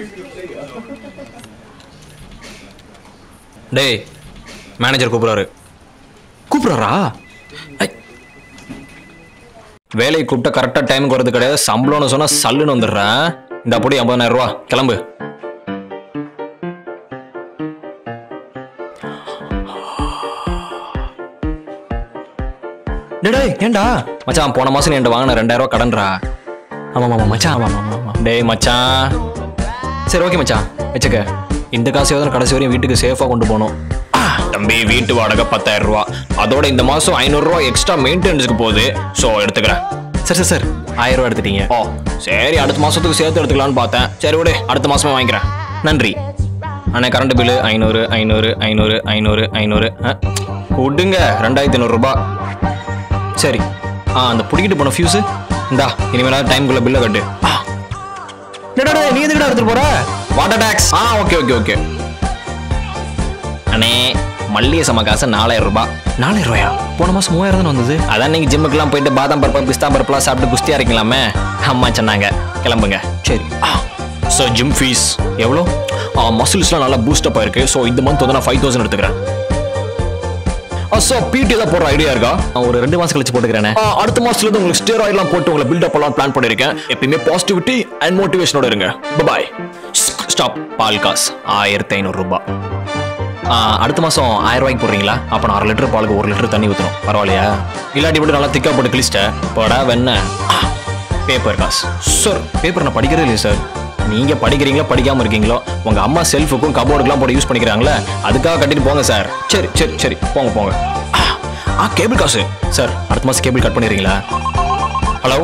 டேய் மேனேஜர் கூப்பிடுறாரு கூப்பிடுறாரா ஐ. வேலைக்கு கூப்பிட்டா கரெக்டாக டைமுக்கு வரது கிடையாது சம்பளம்னு சொன்னா சல்லுன்னு வந்துடுறேன் இந்த அப்படி ஐம்பதாயிரம் ரூபா கிளம்பு டேய், டேய் ஏன்டா மச்சான் போன மாசம் நீ என்கிட்ட வாங்கின ரெண்டாயிரம் ரூபா கடன்றா ஆமா ஆமா மச்சான் ஆமா ஆமா ஆமா டேய் மச்சான் சரி ஓகே மச்சான் வச்சுக்க இந்த காசையாவது நான் கடைசி வரையும் வீட்டுக்கு சேஃபா கொண்டு போகணும் ஆ, தம்பி வீட்டு வாடகை பத்தாயிரம் ரூபா அதோட இந்த மாசம் ஐநூறு ரூபா எக்ஸ்ட்ரா மெயின்டெனன்ஸ்க்கு போகுது ஸோ எடுத்துக்கிறேன் சரி சரி சார் ஆயிரம் ரூபா எடுத்துட்டீங்க ஓ சரி அடுத்த மாசத்துக்கு சேர்த்து எடுத்துக்கலாம்னு பார்த்தேன் சரி விடு அடுத்த மாசமே வாங்கிக்கிறேன் நன்றி அண்ணே கரண்ட் பில்லு ஐநூறு ஐநூறு ஐநூறு ஐநூறு ஐநூறு ஆ, கொடுங்க ரெண்டாயிரத்தி ஐநூறுரூபா சரி ஆ அந்த பிடிக்கிட்டு போன ஃபியூஸு இந்தா இனிமேலாவது டைம்குள்ள பில்லை கட்டு ஆ. டேய், டேய், டேய், நீ எதுக்குடா எடுத்துட்டு போற வாட்டர் டாக்ஸ் ஆ ஓகே ஓகே ஓகே அண்ணே மல்லிகை சம காசு நாலாயிரம் ரூபாய் நாலாயிரம் ரூபாயா போன மாசம் மூவாயிரம் தானே வந்தது அதான் நீங்க ஜிம்முக்குலாம் போயிட்டு பாதாம் பருப்பு பிஸ்தா பருப்புலாம் சாப்பிட்டு குஸ்தியா இருக்கலாமே அம்மா சொன்னாங்க கிளம்புங்க சரி ஸோ ஜிம் ஃபீஸ் எவ்வளோ மசில்ஸ்லாம் நல்லா பூஸ்டப் ஆயிருக்கு ஸோ இந்த மந்த் வந்து நான் ஃபைவ் தௌசண்ட் எடுத்துக்கிறேன் ஸோ பிடி தான் போடுற ஐடியா இருக்கா நான் ஒரு ரெண்டு மாசம் கழிச்சு போட்டுக்கிறேன் அடுத்த மாசத்துல இருந்து உங்களுக்கு ஸ்டேராய்ட்லாம் போட்டு உங்களை பில்டப் எல்லாம் பிளான் பண்ணிருக்கேன் எப்பயுமே பாசிட்டிவிட்டி அண்ட் மோட்டிவேஷனோட இருங்க பாய் ஸ்டாப் பால் காஸ் ஆயிரத்தி ஐநூறு ரூபாய் ஆ, அடுத்த மாசம் ஆயிரம் ரூபாய்க்கு போடுறீங்களா அப்ப நான் அரை லிட்டர் பாலுக்கு ஒரு லிட்டர் தண்ணி ஊற்றணும் பரவாயில்லையா இல்லாட்டி மட்டும் நல்லா திக்கா போட்டு கிழிச்சிட்டேன் போடா வெண்ண பேப்பர் காசு சார் பேப்பர் நான் படிக்கிறதே இல்லையே சார் நீங்க படிக்கிறீங்களோ படிக்காம இருக்கீங்களோ உங்க அம்மா செல்ஃபுக்கும் கபோர்டுக்குலாம் போட்டு யூஸ் பண்ணிக்கிறாங்களே அதுக்காக கட்டிட்டு போங்க சார் சரி சரி சரி போங்க போங்க ஆ, ஆ கேபிள் காசு சார் அடுத்த மாசம் கேபிள் கட் பண்ணிடுறீங்களா ஹலோ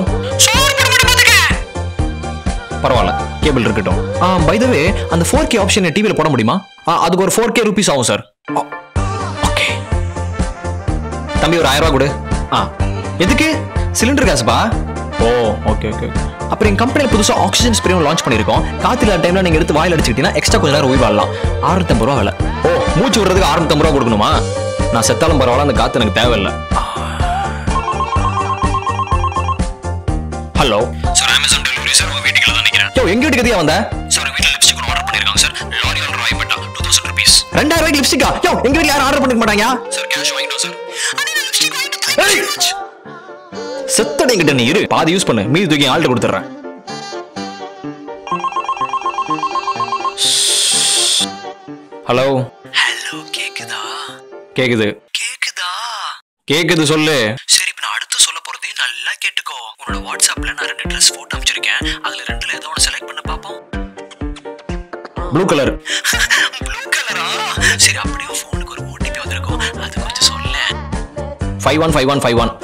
பரவாயில்ல கேபிள் இருக்கட்டும் ஆ பை த வே அந்த ஃபோர் கே ஆப்ஷன் டிவியில் போட முடியுமா ஆ அதுக்கு ஒரு ஃபோர் கே ருபீஸ் ஆகும் சார் ஓகே தம்பி ஒரு ஆயிரம் ரூபா கொடு ஆ எதுக்கு சிலிண்டர் காசுப்பா ஓ ஓகே ஓகே ஓகே அப்புறம் எங்க கம்பெனியில் புதுசாக ஆக்சிஜன் ஸ்ப்ரேவும் லான்ச் பண்ணியிருக்கோம் காத்து இல்லாத டைம்ல நீங்க எடுத்து வாயில் அடிச்சுக்கிட்டீங்கன்னா எக்ஸ்ட்ரா கொஞ்ச நேரம் உயிர் வாழலாம் அறுநூத்தம்பது ரூபா விலை ஓ மூச்சு விடுறதுக்கு அறுநூத்தம்பது ரூபா கொடுக்கணுமா நான் செத்தாலும் பரவாயில்ல அந்த காத்து எனக்கு தேவையில்லை hello sir Amazon delivery sir உங்க வீட்டுக்கு தான் நிக்கிறேன் யோ எங்க வீட்டுக்கு எதியா வந்த சார் வீட்ல லிப்ஸ்டிக் ஆர்டர் பண்ணிருக்காங்க சார் லாரியல் ராய்பட்டா 2000 ரூபீஸ் 2000 ரூபாய்க்கு லிப்ஸ்டிக்கா யோ எங்க வீட்ல யாரும் ஆர்டர் பண்ணிக்க மாட்டாங்க சார் கேஷ் வாங்கிட்டோம் சார் செத்தடை கிட்ட நீ இரு பாதி யூஸ் பண்ணு மீதி தூக்கி ஆள்கிட்ட கொடுத்துறேன் ஹலோ ஹலோ கேக்குதா கேக்குது கேக்குதா கேக்குது சொல்லு சரி இப்ப நான் அடுத்து சொல்ல போறதே நல்லா கேட்டுக்கோ உன்னோட வாட்ஸ்அப்ல நான் ரெண்டு ட்ரெஸ் போட்டோ அமைச்சிருக்கேன் அதுல ரெண்டுல ஏதோ ஒன்று செலக்ட் பண்ண பாப்போம் ப்ளூ கலர் ப்ளூ கலரா சரி அப்படியே ஃபோனுக்கு ஒரு ஓடிபி வந்திருக்கும் அது கொஞ்சம் சொல்ல five one five one five one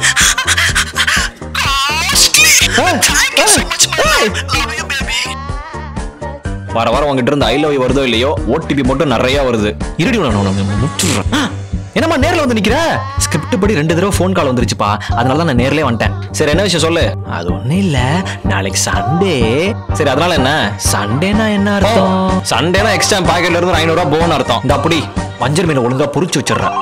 வர வர உங்ககிட்ட இருந்து ஐ லவ் வருதோ இல்லையோ ஓடிபி மட்டும் நிறைய வருது இருடி நான் உன்னை முற்றுறேன். ஆ, என்னம்மா நேர்ல வந்து நிக்கிற ஸ்கிரிப்ட் படி ரெண்டு தடவை ஃபோன் கால் வந்துருச்சுப்பா அதனால தான் நான் நேர்லயே வந்துட்டேன் சரி என்ன விஷயம் சொல்லு அது ஒண்ணும் இல்ல நாளைக்கு சண்டே சரி அதனால என்ன சண்டேனா என்ன அர்த்தம் சண்டேனா எக்ஸ்ட்ரா பாக்கெட்ல இருந்து ஐநூறு ரூபாய் போன் அர்த்தம் இந்த அப்படி வஞ்சர் மீன் ஒழுங்கா புரிச்சு வச்சிடுறேன்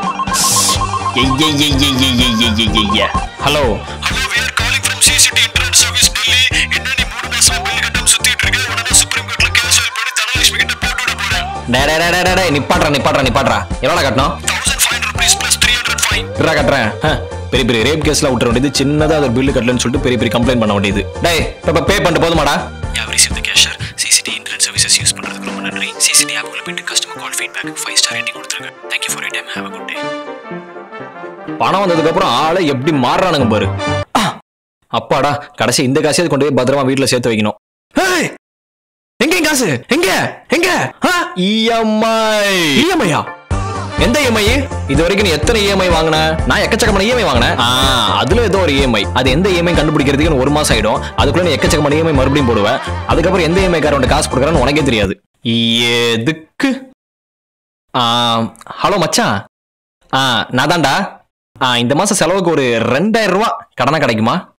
hello hello we are calling from CCT Internet Service Delhi என்ன நீ மூணு மாசமா பில் கட்டாம சுத்திட்டு இருக்க உடனே சுப்ரீம் கோர்ட்ல கேஸ் ஃபைல் பண்ணி தனலட்சுமி கிட்ட போட்டு விட போறேன் டே டே டே, டே டே, டே நிப்பாட்றா நிப்பாட்றா நிப்பாட்றா எவ்வளோ கட்டணும் thousand five hundred rupees plus three hundred fine இருடா கட்டுறேன் ஆ, பெரிய பெரிய ரேப் கேஸ்ல விட்டுற வேண்டியது சின்னதா ஒரு பில்லு கட்டலன்னு சொல்லிட்டு பெரிய பெரிய கம்ப்ளைண்ட் பண்ண வேண்டியது டேய் இப்போ பே பண்ணிட்டு போதுமாடா யாவ் receive the cashier CCD internet services use பண்றதுக்கு ரொம்ப நன்றி சிசிடி ஆப் உள்ள போயிட்டு customer call feedback five star rating கொடுத்துருங்க thank you for your time have a good day பணம் வந்ததுக்கு அப்புறம் ஆளை எப்படி மாறுறானுங்க பாரு ஆ, அப்பாடா கடைசி இந்த காசையாவது கொண்டு போய் பத்திரமா வீட்டுல சேர்த்து வைக்கணும் ஏய், எங்க என் காசு எங்க எங்க இஎம்ஐ இஎம்ஐயா எந்த இஎம்ஐ இது வரைக்கும் நீ எத்தனை இஎம்ஐ வாங்கின நான் எக்கச்சக்கமான இஎம்ஐ வாங்கினேன் ஆ, அதுல ஏதோ ஒரு இஎம்ஐ அது எந்த இஎம்ஐ கண்டுபிடிக்கிறதுக்கு எனக்கு ஒரு மாசம் ஆயிடும் அதுக்குள்ள நீ எக்கச்சக்கமான இஎம்ஐ மறுபடியும் போடுவேன் அதுக்கப்புறம் எந்த இஎம்ஐ காரன் காசு கொடுக்குறான்னு உனக்கே தெரியாது எதுக்கு ஆ, ஹலோ மச்சான் ஆ நான் தான்டா ஆ இந்த மாசம் செலவுக்கு ஒரு ரெண்டாயிரம் ரூபாய் கடனா கிடைக்குமா